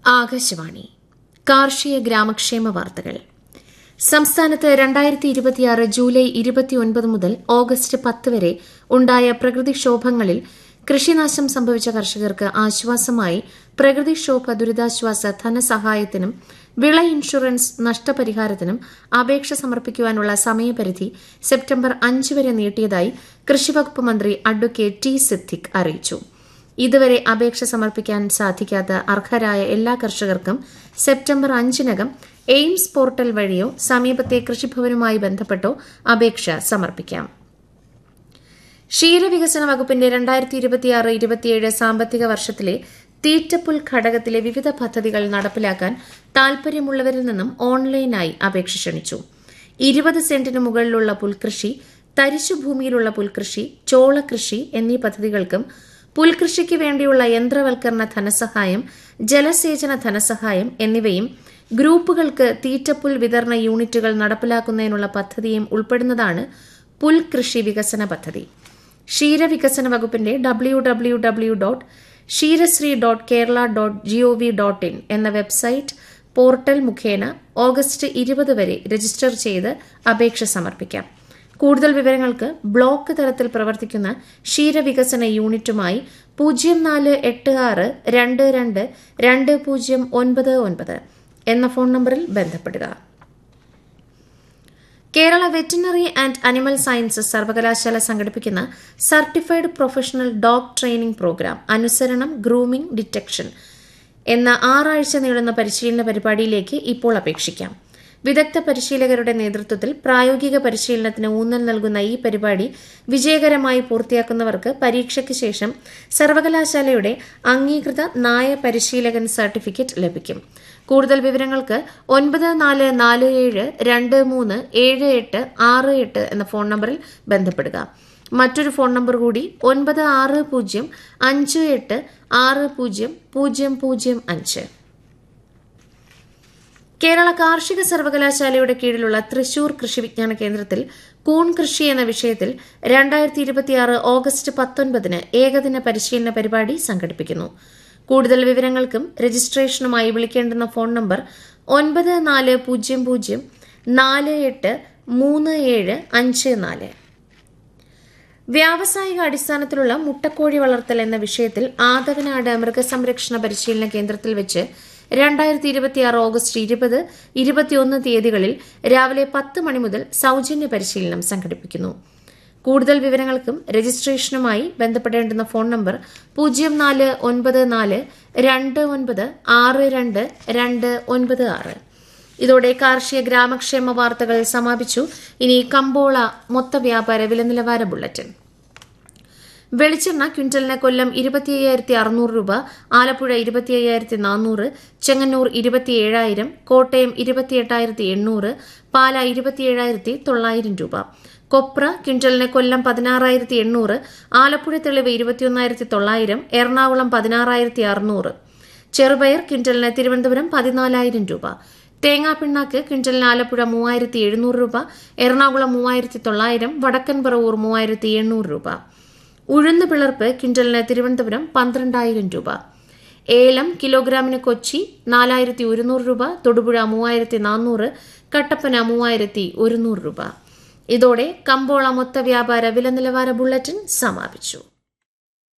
ആകാശവാണി കാർഷിക ഗ്രാമക്ഷേമ വാർത്തകൾ സംസ്ഥാനത്ത് രണ്ടായിരത്തി ഇരുപത്തിയാറ് ജൂലൈ ഇരുപത്തിയൊൻപത് മുതൽ ഓഗസ്റ്റ് പത്ത് വരെ ഉണ്ടായ പ്രകൃതിക്ഷോഭങ്ങളിൽ കൃഷിനാശം സംഭവിച്ച കർഷകർക്ക് ആശ്വാസമായി പ്രകൃതിക്ഷോഭ ദുരിതാശ്വാസ ധനസഹായത്തിനും വിള ഇൻഷുറൻസ് നഷ്ടപരിഹാരത്തിനും അപേക്ഷ സമർപ്പിക്കുവാനുള്ള സമയപരിധി സെപ്റ്റംബർ അഞ്ച് വരെ നീട്ടിയതായി കൃഷിവകുപ്പ് മന്ത്രി അഡ്വക്കേറ്റ് ടി സിദ്ദിഖ് അറിയിച്ചു ഇതുവരെ അപേക്ഷ സമർപ്പിക്കാൻ സാധിക്കാത്ത അർഹരായ എല്ലാ കർഷകർക്കും സെപ്റ്റംബർ അഞ്ചിനകം എയിംസ് പോർട്ടൽ വഴിയോ സമീപത്തെ കൃഷിഭവനുമായി ബന്ധപ്പെട്ടോ അപേക്ഷ സമർപ്പിക്കാം ക്ഷീരവികസന വകുപ്പിന്റെ രണ്ടായിരത്തി ഇരുപത്തിയാറ് ഇരുപത്തിയേഴ് സാമ്പത്തിക വർഷത്തിലെ തീറ്റപ്പുൽ ഘടകത്തിലെ വിവിധ പദ്ധതികൾ നടപ്പിലാക്കാൻ താൽപര്യമുള്ളവരിൽ നിന്നും ഓൺലൈനായി അപേക്ഷ ക്ഷണിച്ചു ഇരുപത് സെന്റിന് മുകളിലുള്ള പുൽകൃഷി തരിശുഭൂമിയിലുള്ള പുൽകൃഷി ചോളകൃഷി എന്നീ പദ്ധതികൾക്കും പുൽകൃഷിക്ക് വേണ്ടിയുള്ള യന്ത്രവൽക്കരണ ധനസഹായം ജലസേചന ധനസഹായം എന്നിവയും ഗ്രൂപ്പുകൾക്ക് തീറ്റപ്പുൽ വിതരണ യൂണിറ്റുകൾ നടപ്പിലാക്കുന്നതിനുള്ള പദ്ധതിയും ഉൾപ്പെടുന്നതാണ് പുൽകൃഷി വികസന പദ്ധതി ക്ഷീരവികസന വകുപ്പിന്റെ W W W dot Ksheerasree dot Kerala dot GOV dot in എന്ന വെബ്സൈറ്റ് പോർട്ടൽ മുഖേന ഓഗസ്റ്റ് ഇരുപത് വരെ രജിസ്റ്റർ ചെയ്ത് അപേക്ഷ സമർപ്പിക്കാം കൂടുതൽ വിവരങ്ങൾക്ക് ബ്ലോക്ക് തലത്തിൽ പ്രവർത്തിക്കുന്ന ക്ഷീരവികസന യൂണിറ്റുമായി പൂജ്യം നാല് എട്ട് ആറ് രണ്ട് രണ്ട് രണ്ട് പൂജ്യം ഒൻപത് ഒൻപത് എന്ന ഫോൺ നമ്പറിൽ ബന്ധപ്പെടുക Kerala veterinary and animal sciences സർവകലാശാല സംഘടിപ്പിക്കുന്ന certified professional dog training programme അനുസരണം ഗ്രൂമിംഗ് ഡിറ്റക്ഷൻ എന്ന ആറാഴ്ച നീളുന്ന പരിശീലന പരിപാടിയിലേക്ക് ഇപ്പോൾ അപേക്ഷിക്കാം വിദഗ്ധ പരിശീലകരുടെ നേതൃത്വത്തിൽ പ്രായോഗിക പരിശീലനത്തിന് ഊന്നൽ നൽകുന്ന ഈ പരിപാടി വിജയകരമായി പൂർത്തിയാക്കുന്നവർക്ക് പരീക്ഷയ്ക്ക് ശേഷം സർവകലാശാലയുടെ അംഗീകൃത നായ പരിശീലകൻ സർട്ടിഫിക്കറ്റ് ലഭിക്കും കൂടുതൽ വിവരങ്ങൾക്ക് ഒൻപത് നാല് നാല് ഏഴ് രണ്ട് മൂന്ന് ഏഴ് എട്ട് ആറ് എട്ട് എന്ന ഫോൺ നമ്പറിൽ ബന്ധപ്പെടുക മറ്റൊരു ഫോൺ നമ്പർ കൂടി ഒൻപത് ആറ് പൂജ്യം അഞ്ച് എട്ട് ആറ് പൂജ്യം പൂജ്യം പൂജ്യം അഞ്ച് കേരള കാർഷിക സർവകലാശാലയുടെ കീഴിലുള്ള തൃശൂർ കൃഷി വിജ്ഞാന കേന്ദ്രത്തിൽ കൂൺ കൃഷി എന്ന വിഷയത്തിൽ രണ്ടായിരത്തി ഇരുപത്തിയാറ് ഓഗസ്റ്റ് പത്തൊൻപതിന് ഏകദിന പരിശീലന പരിപാടി സംഘടിപ്പിക്കുന്നു കൂടുതൽ വിവരങ്ങൾക്കും രജിസ്ട്രേഷനുമായി വിളിക്കേണ്ടുന്ന ഫോൺ നമ്പർ ഒൻപത് നാല് പൂജ്യം പൂജ്യം നാല് എട്ട് മൂന്ന് ഏഴ് അഞ്ച് നാല് വ്യാവസായിക അടിസ്ഥാനത്തിലുള്ള മുട്ടക്കോഴി വളർത്തൽ എന്ന വിഷയത്തിൽ ആദവനാട് മൃഗസംരക്ഷണ പരിശീലന കേന്ദ്രത്തിൽ വെച്ച് രണ്ടായിരത്തി ഇരുപത്തിയാറ് ഓഗസ്റ്റ് ഇരുപത് ഇരുപത്തിയൊന്ന് തീയതികളിൽ രാവിലെ പത്ത് മണി മുതൽ സൌജന്യ പരിശീലനം സംഘടിപ്പിക്കുന്നു കൂടുതൽ വിവരങ്ങൾക്കും രജിസ്ട്രേഷനുമായി ബന്ധപ്പെടേണ്ടുന്ന ഫോൺ നമ്പർ പൂജ്യം നാല് ഒൻപത് നാല് രണ്ട് ഒൻപത് ആറ് രണ്ട് രണ്ട് ഒൻപത് ആറ് ഇതോടെ കാർഷിക ഗ്രാമക്ഷേമ വാർത്തകൾ സമാപിച്ചു ഇനി കമ്പോള മൊത്ത വ്യാപാര വില നിലവാര ബുള്ളറ്റിൻ വെളിച്ചെണ്ണ ക്വിന്റലിന് കൊല്ലം ഇരുപത്തി അയ്യായിരത്തി അറുന്നൂറ് രൂപ ആലപ്പുഴ ഇരുപത്തി അയ്യായിരത്തി നാനൂറ് ചെങ്ങന്നൂർ ഇരുപത്തിയേഴായിരം കോട്ടയം ഇരുപത്തിയെട്ടായിരത്തി എണ്ണൂറ് പാല ഇരുപത്തിയേഴായിരത്തി തൊള്ളായിരം രൂപ കൊപ്ര ക്വിന്റലിന് കൊല്ലം പതിനാറായിരത്തി എണ്ണൂറ് ആലപ്പുഴ തെളിവ് ഇരുപത്തിയൊന്നായിരത്തി തൊള്ളായിരം എറണാകുളം പതിനാറായിരത്തി അറുന്നൂറ് ചെറുപയർ ക്വിന്റലിന് തിരുവനന്തപുരം പതിനാലായിരം രൂപ തേങ്ങാപ്പിണ്ണാക്ക് ക്വിന്റലിന് ആലപ്പുഴ മൂവായിരത്തി എഴുന്നൂറ് രൂപ എറണാകുളം മൂവായിരത്തി തൊള്ളായിരം വടക്കൻ പറവൂർ മൂവായിരത്തി എണ്ണൂറ് രൂപ ഉഴുന്ന് പിളർപ്പ് ക്വിന്റലിന് തിരുവനന്തപുരം പന്ത്രണ്ടായിരം രൂപ ഏലം കിലോഗ്രാമിന് കൊച്ചി നാലായിരത്തി ഒരുന്നൂറ് രൂപ തൊടുപുഴ മൂവായിരത്തി നാനൂറ് കട്ടപ്പന മൂവായിരത്തി ഒരുന്നൂറ് രൂപ ഇതോടെ കമ്പോള മൊത്ത വ്യാപാര വില നിലവാര ബുള്ളറ്റിൻ സമാപിച്ചു